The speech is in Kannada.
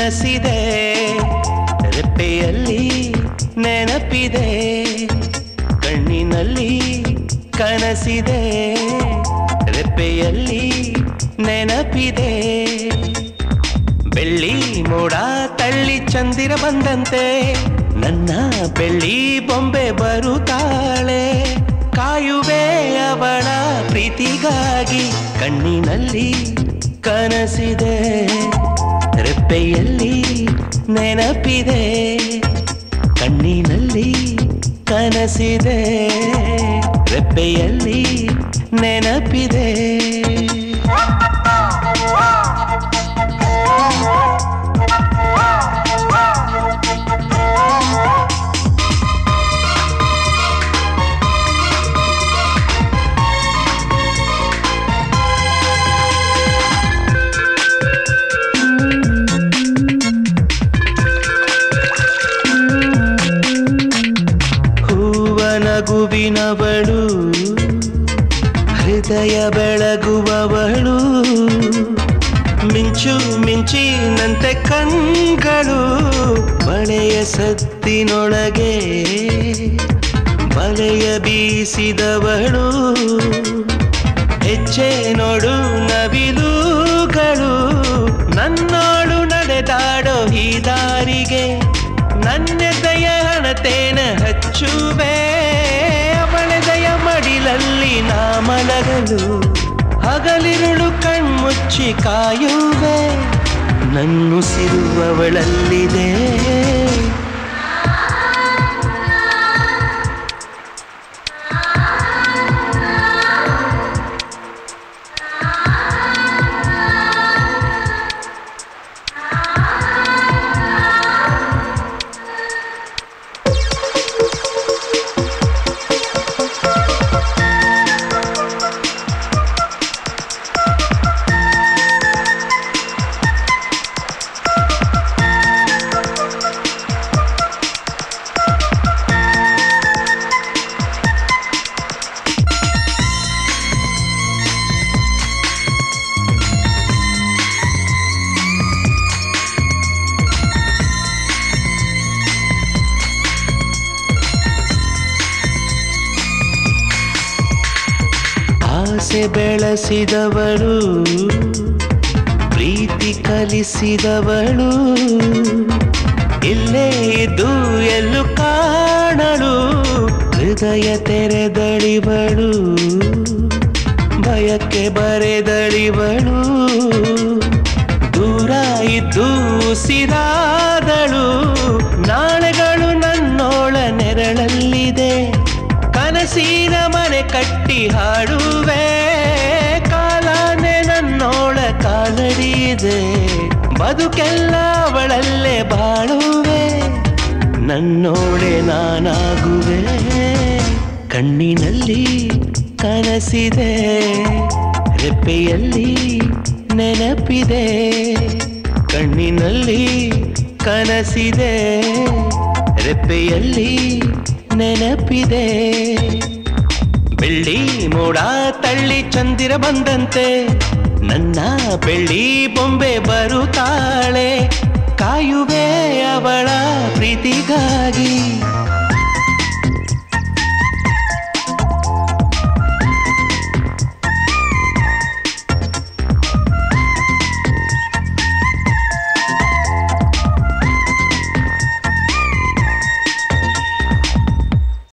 ಕನಸಿದೆ ರೆಪ್ಪೆಯಲ್ಲಿ ನೆನಪಿದೆ ಕಣ್ಣಿನಲ್ಲಿ ಕನಸಿದೆ ರೆಪ್ಪೆಯಲ್ಲಿ ನೆನಪಿದೆ ಬೆಳ್ಳಿ ಮೋಡ ತಳ್ಳಿ ಚಂದಿರ ಬಂದಂತೆ ನನ್ನ ಬೆಳ್ಳಿ ಬೊಂಬೆ ಬರುತ್ತಾಳೆ ಕಾಯುವೆ ಅವಳ ಪ್ರೀತಿಗಾಗಿ ಕಣ್ಣಿನಲ್ಲಿ ಕನಸಿದೆ ರೆಪ್ಪೆಯಲ್ಲಿ ನೆನಪಿದೆ ಕಣ್ಣಿನಲ್ಲಿ ಕನಸಿದೆ ರೆಪ್ಪೆಯಲ್ಲಿ ನೆನಪಿದೆ ಹೂವ ನಗುವಿನವಳು ಹೃದಯ ಬೆಳಗುವವಳು ಮಿಂಚು ಮಿಂಚಿನಂತೆ ಕಣ್ಗಳು ಬಳೆಯ ಸತ್ತಿನೊಳಗೆ ಬಲೆಯ ಬೀಸಿದವಳು ಹೆಜ್ಜೆ ನೋಡು ನವಿಲುಗಳು ನನ್ನೋಳು ನಡೆದಾಡೋ ಈ ದಾರಿಗೆ ನನ್ನೆದೆಯ ಹಣತೇನ ಹಚ್ಚುವೆ ಅವಳೆದೆಯ ಮಡಿಲಲ್ಲಿ ನಾ ಮಲಗಲು ಹಗಲಿರುಳು ಕಣ್ಮುಚ್ಚಿ ಕಾಯುವೆ ನನ್ನುಸಿರುವವಳಲ್ಲಿದೆ ಆಸೆ ಬೆಳೆಸಿದವಳು ಪ್ರೀತಿ ಕಲಿಸಿದವಳು ಇಲ್ಲೇ ಇದ್ದು ಎಲ್ಲೂ ಕಾಣಳು ಹೃದಯ ತೆರೆದಳಿವಳು ಭಯಕ್ಕೆ ಬರೆದಳಿವಳು ದೂರ ಇದ್ದು ಸಿರಾದಳು ನಾಳೆಗಳು ನನ್ನೋಳ ನೆರಳಲ್ಲಿದೆ ಕನಸಿನ ಮನೆ ಕಟ್ಟಿ ಹಾಡುವೆ ಕಾಲಾನೆ ನನ್ನೋಳ ಕಾಲಡಿದೆ ಬದುಕೆಲ್ಲ ಅವಳಲ್ಲೇ ಬಾಳುವೆ ನನ್ನೋಳೆ ನಾನಾಗುವೆ ಕಣ್ಣಿನಲ್ಲಿ ಕನಸಿದೆ ರೆಪ್ಪೆಯಲ್ಲಿ ನೆನಪಿದೆ ಕಣ್ಣಿನಲ್ಲಿ ಕನಸಿದೆ ರೆಪ್ಪೆಯಲ್ಲಿ ನೆನಪಿದೆ ಬೆಳ್ಳಿ ಮೋಡ ತಳ್ಳಿ ಚಂದಿರ ಬಂದಂತೆ ನನ್ನ ಬೆಳ್ಳಿ ಬೊಂಬೆ ಬರುತ್ತಾಳೆ ಕಾಯುವೆ ಅವಳ ಪ್ರೀತಿಗಾಗಿ